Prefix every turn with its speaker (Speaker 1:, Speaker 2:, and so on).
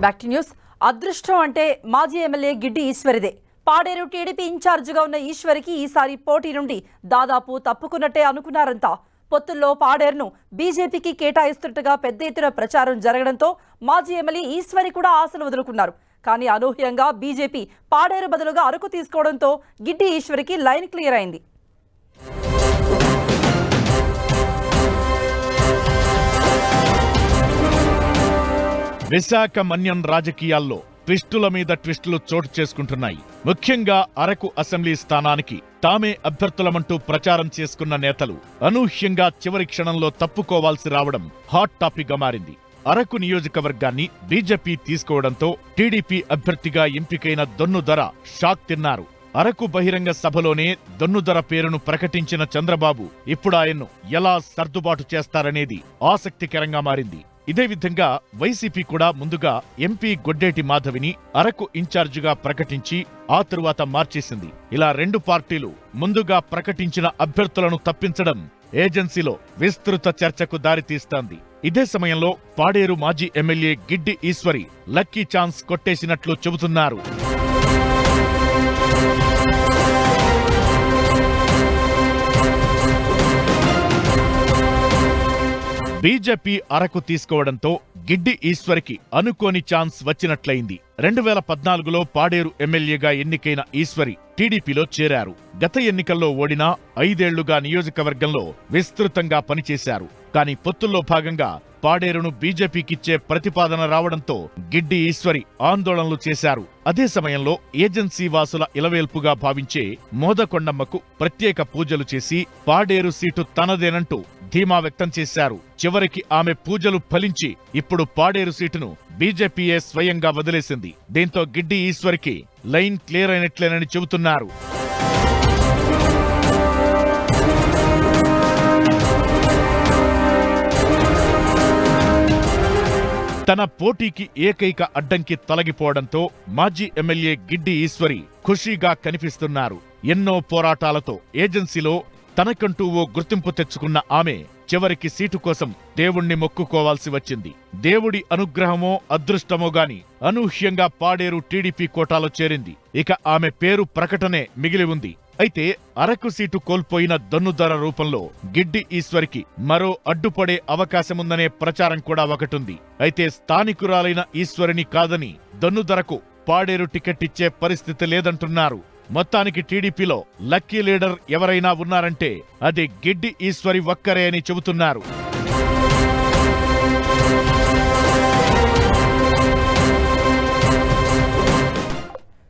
Speaker 1: back to news అదృష్టం అంటే మాజీ ఎమ్మెల్యే గిడ్డి ఈశ్వరిదే పాడేరు టీడీపీ ఇన్ఛార్జిగా ఉన్న ఈశ్వరికి ఈసారి పోటీ నుండి దాదాపు తప్పుకున్నట్టే అనుకున్నారంతా పొత్తుల్లో పాడేరును బీజేపీకి కేటాయిస్తున్నట్టుగా పెద్ద ఎత్తున ప్రచారం జరగడంతో మాజీ ఎమ్మెల్యే ఈశ్వరి కూడా ఆశలు వదులుకున్నారు కానీ అనూహ్యంగా బీజేపీ పాడేరు బదులుగా అరకు తీసుకోవడంతో గిడ్డి ఈశ్వరికి లైన్ క్లియర్ అయింది
Speaker 2: విశాఖ మన్యం రాజకీయాల్లో ట్విస్టుల మీద ట్విస్టులు చోటు చేసుకుంటున్నాయి ముఖ్యంగా అరకు అసెంబ్లీ స్థానానికి తామే అభ్యర్థులమంటూ ప్రచారం చేసుకున్న నేతలు అనూహ్యంగా చివరి క్షణంలో తప్పుకోవాల్సి రావడం హాట్ టాపిక్ గా మారింది అరకు నియోజకవర్గాన్ని బీజేపీ తీసుకోవడంతో టీడీపీ అభ్యర్థిగా ఎంపికైన దొన్నుదర షాక్ తిన్నారు అరకు బహిరంగ సభలోనే దొన్నుదర పేరును ప్రకటించిన చంద్రబాబు ఇప్పుడు ఆయన్ను ఎలా సర్దుబాటు చేస్తారనేది ఆసక్తికరంగా మారింది ఇదే విధంగా వైసీపీ కూడా ముందుగా ఎంపీ గొడ్డేటి మాధవిని అరకు ఇన్ఛార్జిగా ప్రకటించి ఆ తరువాత మార్చేసింది ఇలా రెండు పార్టీలు ముందుగా ప్రకటించిన అభ్యర్థులను తప్పించడం ఏజెన్సీలో విస్తృత చర్చకు దారితీస్తోంది ఇదే సమయంలో పాడేరు మాజీ MLA Giddi Eswari lucky chance కొట్టేసినట్లు చెబుతున్నారు బీజేపీ అరకు తీసుకోవడంతో గిడ్డి ఈశ్వరికి అనుకోని ఛాన్స్ వచ్చినట్లయింది రెండు వేల పద్నాలుగులో పాడేరు ఎమ్మెల్యేగా ఎన్నికైన ఈశ్వరి టీడీపీలో చేరారు గత ఎన్నికల్లో ఓడినా ఐదేళ్లుగా నియోజకవర్గంలో విస్తృతంగా పనిచేశారు కానీ పొత్తుల్లో భాగంగా పాడేరును బీజేపీకిచ్చే ప్రతిపాదన రావడంతో గిడ్డి ఈశ్వరి ఆందోళనలు చేశారు అదే సమయంలో ఏజెన్సీ వాసుల ఇలవేల్పుగా భావించే మోదకొండమ్మకు ప్రత్యేక పూజలు చేసి పాడేరు సీటు తనదేనంటూ ధీమా వ్యక్తం చేశారు చివరికి ఆమె పూజలు ఫలించి ఇప్పుడు పాడేరు సీటును బీజేపీయే స్వయంగా వదిలేసింది దీంతో గిడ్డి ఈశ్వరికి లైన్ క్లియర్ అయినట్లేనని చెబుతున్నారు తన పోటీకి ఏకైక అడ్డంకి తొలగిపోవడంతో మాజీ ఎమ్మెల్యే గిడ్డి ఈశ్వరి ఖుషీగా కనిపిస్తున్నారు ఎన్నో పోరాటాలతో ఏజెన్సీలో తనకంటూ ఓ గుర్తింపు తెచ్చుకున్న ఆమె చివరికి సీటు కోసం దేవుణ్ణి మొక్కుకోవాల్సి వచ్చింది దేవుడి అనుగ్రహమో అదృష్టమో గాని అనూహ్యంగా పాడేరు టీడీపీ కోటాలో చేరింది ఇక ఆమె పేరు ప్రకటనే మిగిలి ఉంది అయితే అరకు సీటు కోల్పోయిన దన్నుధర రూపంలో గిడ్డి ఈశ్వరికి మరో అడ్డుపడే అవకాశముందనే ప్రచారం కూడా ఒకటుంది అయితే స్థానికురాలైన ఈశ్వరిని కాదని దన్నుధరకు పాడేరు టికెట్ ఇచ్చే పరిస్థితి లేదంటున్నారు మొత్తానికి టీడీపీలో లక్కీ లీడర్ ఎవరైనా ఉన్నారంటే అది గిడ్డి ఈశ్వరి ఒక్కరే అని చెబుతున్నారు